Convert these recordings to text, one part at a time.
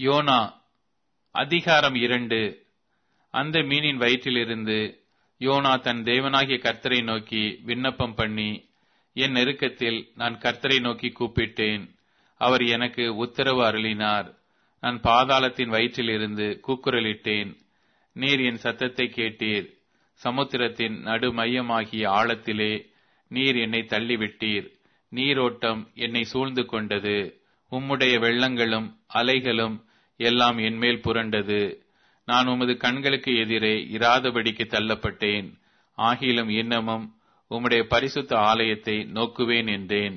YONO அதிகாரம் இரண்டு அந்த மீனின் வயிற்றிலிருந்து யோனா தன் தேவனாகிய கர்த்தரை நோக்கி விண்ணப்பம் பண்ணி என் நெருக்கத்தில் நான் கர்த்தரை நோக்கி கூப்பிட்டேன் அவர் எனக்கு உத்தரவு அருளினார் நான் பாதாளத்தின் வயிற்றிலிருந்து கூக்குரலிட்டேன் நீர் என் சத்தத்தை கேட்டீர் சமுத்திரத்தின் நடு மையமாகிய ஆழத்திலே நீர் என்னை தள்ளிவிட்டீர் நீரோட்டம் என்னை சூழ்ந்து கொண்டது உம்முடைய வெள்ளங்களும் அலைகளும் எல்லாம் என்மேல் புரண்டது நான் உமது கண்களுக்கு எதிரே இராதபடிக்கு தள்ளப்பட்டேன் ஆகிலும் இன்னமும் உம்முடைய பரிசுத்த ஆலயத்தை நோக்குவேன் என்றேன்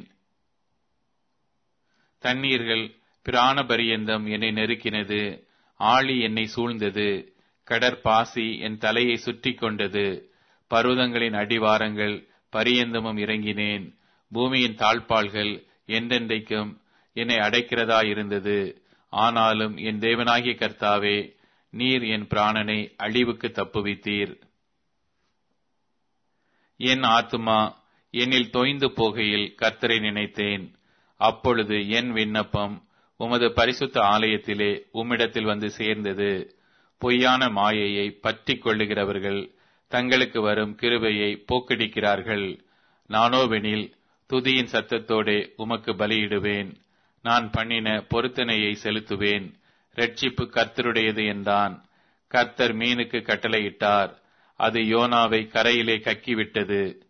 தண்ணீர்கள் பிராண பரியந்தம் என்னை நெருக்கினது ஆழி என்னை சூழ்ந்தது கடற்பாசி என் தலையை சுற்றி கொண்டது பர்வதங்களின் அடிவாரங்கள் பரியந்தமும் இறங்கினேன் பூமியின் தாழ்பாள்கள் என்றென்றைக்கும் என்னை அடைக்கிறதா இருந்தது ஆனாலும் என் தேவனாகிய கர்த்தாவே நீர் என் பிராணனை அழிவுக்கு தப்புவித்தீர் என் ஆத்துமா என்னில் தொய்ந்து போகையில் கர்த்தரை நினைத்தேன் அப்பொழுது என் விண்ணப்பம் உமது பரிசுத்த ஆலயத்திலே உம்மிடத்தில் வந்து சேர்ந்தது பொய்யான மாயையை பற்றிக் கொள்ளுகிறவர்கள் தங்களுக்கு வரும் கிருபையை போக்கடிக்கிறார்கள் நானோவெனில் துதியின் சத்தத்தோடே உமக்கு பலியிடுவேன் நான் பண்ணின பொருத்தனையை செலுத்துவேன் ரட்சிப்பு கர்த்தருடையது என்றான் கர்த்தர் மீனுக்கு கட்டளையிட்டார் அது யோனாவை கரையிலே கக்கிவிட்டது